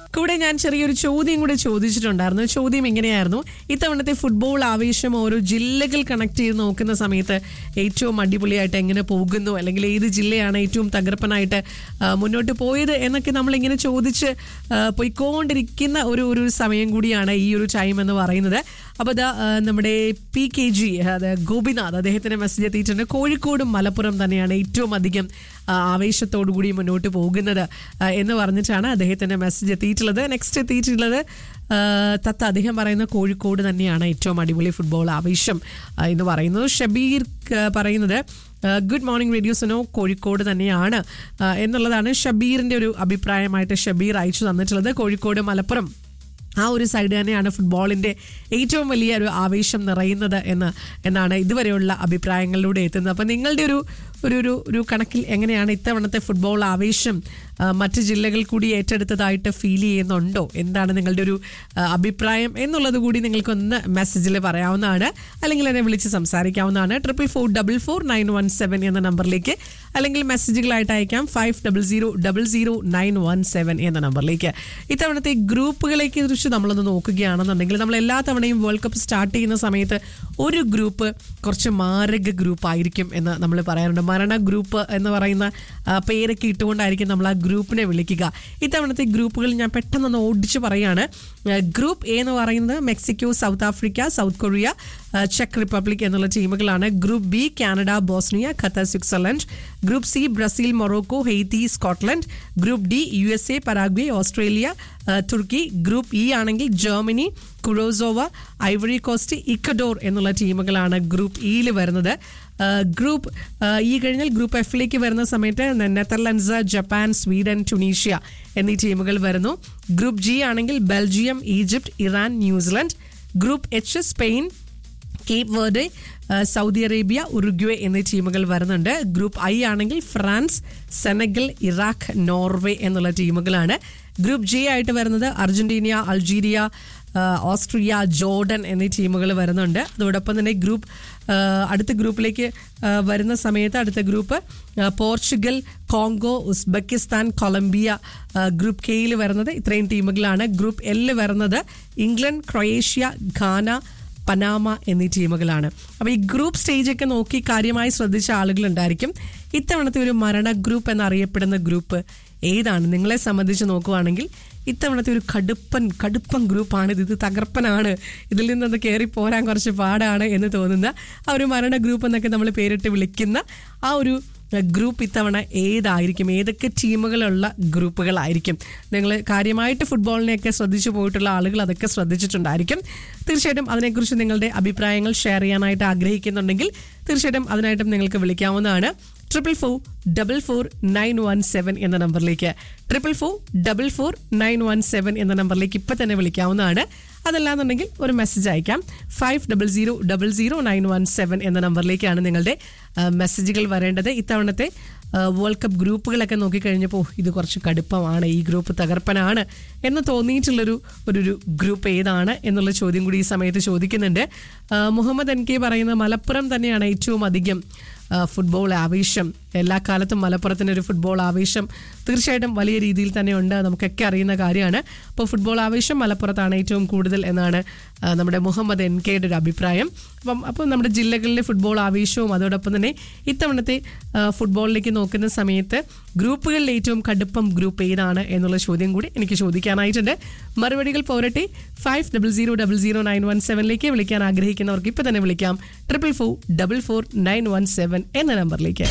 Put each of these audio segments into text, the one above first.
കൂടെ ഞാൻ ചെറിയൊരു ചോദ്യം കൂടെ ചോദിച്ചിട്ടുണ്ടായിരുന്നു ചോദ്യം ഇങ്ങനെയായിരുന്നു ഇത്തവണത്തെ ഫുട്ബോൾ ആവേശം ഓരോ ജില്ലകൾ കണക്ട് ചെയ്ത് നോക്കുന്ന സമയത്ത് ഏറ്റവും അടിപൊളിയായിട്ട് എങ്ങനെ പോകുന്നു അല്ലെങ്കിൽ ഏത് ജില്ലയാണ് ഏറ്റവും തകർപ്പനായിട്ട് ആ, മുന്നോട്ട് പോയത് എന്നൊക്കെ നമ്മളിങ്ങനെ ചോദിച്ച് ആ, പോയിക്കൊണ്ടിരിക്കുന്ന ഒരു ഒരു സമയം കൂടിയാണ് ഈ ഒരു ടൈം എന്ന് പറയുന്നത് അപ്പോൾ ഇതാ ആ, നമ്മുടെ പി കെ ജി അത് ഗോപിനാഥ് അദ്ദേഹത്തിന്റെ മെസ്സേജ് എത്തിയിട്ടുണ്ട് കോഴിക്കോടും മലപ്പുറം തന്നെയാണ് ഏറ്റവും അധികം ആ, ആവേശത്തോടു കൂടി മുന്നോട്ട് പോകുന്നത് ആ, എന്ന് പറഞ്ഞിട്ടാണ് അദ്ദേഹത്തിന്റെ മെസ്സേജ് എത്തിയിട്ടുള്ളത് നെക്സ്റ്റ് എത്തിയിട്ടുള്ളത് ആ, തത്ത അദ്ദേഹം പറയുന്ന കോഴിക്കോട് തന്നെയാണ് ഏറ്റവും അടിപൊളി ഫുട്ബോൾ ആവേശം ആ, എന്ന് പറയുന്നത് ഷബീർ ആ, പറയുന്നത് good morning radio Suno Kozhikode തന്നെയാണ് ആ, എന്നുള്ളതാണ് ഷബീറിന്റെ ഒരു അഭിപ്രായമായിട്ട് ഷബീർ അയച്ചു തന്നിട്ടുള്ളത് കോഴിക്കോട് മലപ്പുറം ആ ഒരു സൈഡ് തന്നെയാണ് ഫുട്ബോളിന്റെ ഏറ്റവും വലിയ ഒരു ആവേശം നിറയുന്നത് എന്ന് എന്നാണ് ഇതുവരെയുള്ള അഭിപ്രായങ്ങളിലൂടെ എത്തുന്നത് അപ്പം നിങ്ങളുടെ ഒരു ഒരു ഒരു ഒരു കണക്കിൽ എങ്ങനെയാണ് ഇത്തവണത്തെ ഫുട്ബോൾ ആവേശം ആ, മറ്റ് ജില്ലകൾ കൂടി ഏറ്റെടുത്തതായിട്ട് ഫീൽ ചെയ്യുന്നുണ്ടോ എന്താണ് നിങ്ങളുടെ ഒരു ആ, അഭിപ്രായം എന്നുള്ളത് കൂടി നിങ്ങൾക്കൊന്ന് മെസ്സേജിൽ പറയാവുന്നതാണ് അല്ലെങ്കിൽ എന്നെ വിളിച്ച് സംസാരിക്കാവുന്നതാണ് triple four double four nine one seven എന്ന നമ്പറിലേക്ക് അല്ലെങ്കിൽ മെസ്സേജുകളായിട്ട് അയക്കാം five double zero double zero nine one seven എന്ന നമ്പറിലേക്ക് ഇത്തവണത്തെ ഗ്രൂപ്പുകളേക്ക് കുറിച്ച് നമ്മളൊന്ന് നോക്കുകയാണെന്നുണ്ടെങ്കിൽ നമ്മൾ എല്ലാ തവണയും വേൾഡ് കപ്പ് സ്റ്റാർട്ട് ചെയ്യുന്ന സമയത്ത് ഒരു ഗ്രൂപ്പ് കുറച്ച് മാരക ഗ്രൂപ്പ് ആയിരിക്കും എന്ന് നമ്മൾ പറയാറുണ്ട് മരണ ഗ്രൂപ്പ് എന്ന് പറയുന്ന ആ, പേരൊക്കെ ഇട്ടുകൊണ്ടായിരിക്കും നമ്മൾ ആ ഗ്രൂപ്പിനെ വിളിക്കുക ഇത്തവണത്തെ ഗ്രൂപ്പുകൾ ഞാൻ പെട്ടെന്നൊന്ന് ഓടിച്ച് പറയാണ് ആ, ഗ്രൂപ്പ് എ എന്ന് പറയുന്നത് Mexico South Africa South Korea ആ, ചെക്ക് റിപ്പബ്ലിക് എന്നുള്ള ടീമുകളാണ് group B Canada Bosnia Qatar Switzerland group C Brazil Morocco Haiti Scotland group D U S A Paraguay Australia ആ, തുർക്കി ഗ്രൂപ്പ് ഇ ആണെങ്കിൽ Germany Curacao Ivory Coast Ecuador എന്നുള്ള ടീമുകളാണ് group ഇയിൽ വരുന്നത് ആ, ഗ്രൂപ്പ് ആ, ഈ കഴിഞ്ഞാൽ ഗ്രൂപ്പ് എഫിലേക്ക് വരുന്ന സമയത്ത് നെ- നെതർലൻഡ്സ് ജപ്പാൻ സ്വീഡൻ ടുണീഷ്യ എന്നീ ടീമുകൾ വരുന്നു ഗ്രൂപ്പ് ജി ആണെങ്കിൽ Belgium Egypt Iran New Zealand group H Spain Cape Verde ആ, സൗദി അറേബ്യ ഉറുഗ്വേ എന്നീ ടീമുകൾ വരുന്നുണ്ട് ഗ്രൂപ്പ് ഐ ആണെങ്കിൽ ഫ്രാൻസ് സെനഗൽ ഇറാഖ് നോർവേ എന്നുള്ള ടീമുകളാണ് ഗ്രൂപ്പ് ജെ ആയിട്ട് വരുന്നത് അർജന്റീന അൾജീരിയ ആ, ഓസ്ട്രിയ ജോർഡൻ എന്നീ ടീമുകൾ വരുന്നുണ്ട് അതോടൊപ്പം തന്നെ ഗ്രൂപ്പ് ആ, അടുത്ത ഗ്രൂപ്പിലേക്ക് ആ, വരുന്ന സമയത്ത് അടുത്ത ഗ്രൂപ്പ് ആ, പോർച്ചുഗൽ കോങ്കോ ഉസ്ബെക്കിസ്ഥാൻ കൊളംബിയ ആ, ഗ്രൂപ്പ് കെയിൽ വരുന്നത് ഇത്രയും ടീമുകളാണ് ഗ്രൂപ്പ് എല്ലിൽ വരുന്നത് ഇംഗ്ലണ്ട് ക്രൊയേഷ്യ ഘാന പനാമ എന്നീ ടീമുകളാണ് അപ്പോൾ ഈ ഗ്രൂപ്പ് സ്റ്റേജൊക്കെ നോക്കി കാര്യമായി ശ്രദ്ധിച്ച ആളുകളുണ്ടായിരിക്കും ഇത്തവണത്തെ ഒരു മരണ ഗ്രൂപ്പ് എന്നറിയപ്പെടുന്ന ഗ്രൂപ്പ് ഏതാണ് നിങ്ങളെ സംബന്ധിച്ച് നോക്കുവാണെങ്കിൽ ഇത്തവണത്തെ ഒരു കടുപ്പൻ കടുപ്പൻ ഗ്രൂപ്പാണ് ഇത് ഇത് തകർപ്പനാണ് ഇതിൽ നിന്നത് കയറി പോരാൻ കുറച്ച് പാടാണ് എന്ന് തോന്നുന്ന ആ ഒരു മരണ ഗ്രൂപ്പ് എന്നൊക്കെ നമ്മൾ പേരിട്ട് വിളിക്കുന്ന ആ ഒരു ഗ്രൂപ്പ് ഇത്തവണ ഏതായിരിക്കും ഏതൊക്കെ ടീമുകളുള്ള ഗ്രൂപ്പുകളായിരിക്കും നിങ്ങൾ കാര്യമായിട്ട് ഫുട്ബോളിനെയൊക്കെ ശ്രദ്ധിച്ചു പോയിട്ടുള്ള ആളുകൾ അതൊക്കെ ശ്രദ്ധിച്ചിട്ടുണ്ടായിരിക്കും തീർച്ചയായിട്ടും അതിനെക്കുറിച്ച് നിങ്ങളുടെ അഭിപ്രായങ്ങൾ ഷെയർ ചെയ്യാനായിട്ട് ആഗ്രഹിക്കുന്നുണ്ടെങ്കിൽ തീർച്ചയായിട്ടും അതിനായിട്ടും നിങ്ങൾക്ക് വിളിക്കാവുന്നതാണ് triple four double four nine one seven എന്ന നമ്പറിലേക്ക് triple four double four nine one seven എന്ന നമ്പറിലേക്ക് ഇപ്പം തന്നെ വിളിക്കാവുന്നതാണ് അതല്ലാന്നുണ്ടെങ്കിൽ ഒരു മെസ്സേജ് അയക്കാം five double zero double zero nine one seven എന്ന നമ്പറിലേക്കാണ് നിങ്ങളുടെ ആ, മെസ്സേജുകൾ വരേണ്ടത് ഇത്തവണത്തെ ആ, വേൾഡ് കപ്പ് ഗ്രൂപ്പുകളൊക്കെ നോക്കിക്കഴിഞ്ഞപ്പോൾ ഇത് കുറച്ച് കടുപ്പമാണ് ഈ ഗ്രൂപ്പ് തകർപ്പനാണ് എന്ന് തോന്നിയിട്ടുള്ളൊരു ഒരു ഒരു ഗ്രൂപ്പ് ഏതാണ് എന്നുള്ള ചോദ്യം കൂടി ഈ സമയത്ത് ചോദിക്കുന്നുണ്ട് ആ, മുഹമ്മദ് എൻ കെ പറയുന്ന മലപ്പുറം തന്നെയാണ് ഏറ്റവും അധികം ആ, ഫുട്ബോൾ ആവേശം എല്ലാ കാലത്തും മലപ്പുറത്തിന് ഒരു ഫുട്ബോൾ ആവേശം തീർച്ചയായിട്ടും വലിയ രീതിയിൽ തന്നെ ഉണ്ട് നമുക്കൊക്കെ അറിയുന്ന കാര്യമാണ് അപ്പോൾ ഫുട്ബോൾ ആവേശം മലപ്പുറത്താണ് ഏറ്റവും കൂടുതൽ എന്നാണ് ആ, നമ്മുടെ മുഹമ്മദ് എൻ കെയുടെ ഒരു അഭിപ്രായം അപ്പം അപ്പോൾ നമ്മുടെ ജില്ലകളിലെ ഫുട്ബോൾ ആവേശവും അതോടൊപ്പം തന്നെ ഇത്തവണത്തെ ആ, ഫുട്ബോളിലേക്ക് നോക്കുന്ന സമയത്ത് ഗ്രൂപ്പുകളിൽ ഏറ്റവും കടുപ്പം ഗ്രൂപ്പ് ഏതാണ് എന്നുള്ള ചോദ്യം കൂടി എനിക്ക് ചോദിക്കാനായിട്ടുണ്ട് മറുപടികൾ പോരട്ടെ five double zero double zero nine one സെവനിലേക്ക് വിളിക്കാൻ ആഗ്രഹിക്കുന്നവർക്ക് ഇപ്പം തന്നെ വിളിക്കാം triple four double four nine one seven എന്ന നമ്പറിലേക്ക്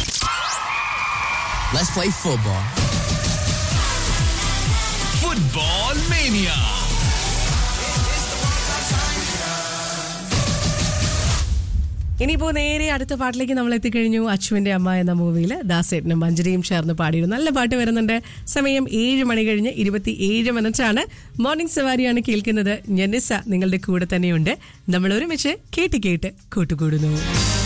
Let's play football. Football Mania. ഇനിയിപ്പോ നേരെ അടുത്ത പാട്ടിലേക്ക് നമ്മൾ എത്തിക്കഴിഞ്ഞു അച്ചുവിന്റെ അമ്മ എന്ന മൂവിയിൽ ദാസേട്ടനും മഞ്ജരിയും ചേർന്ന് പാടിയിരുന്നു നല്ല പാട്ട് വരുന്നുണ്ട് സമയം ഏഴ് മണി കഴിഞ്ഞ് ഇരുപത്തി ഏഴ് മിനിറ്റാണ് മോർണിംഗ് സവാരിയാണ് കേൾക്കുന്നത് ഞെന്നിസ നിങ്ങളുടെ കൂടെ തന്നെയുണ്ട് നമ്മൾ ഒരുമിച്ച് കേട്ട് കേട്ട് കൂട്ടുകൂടുന്നു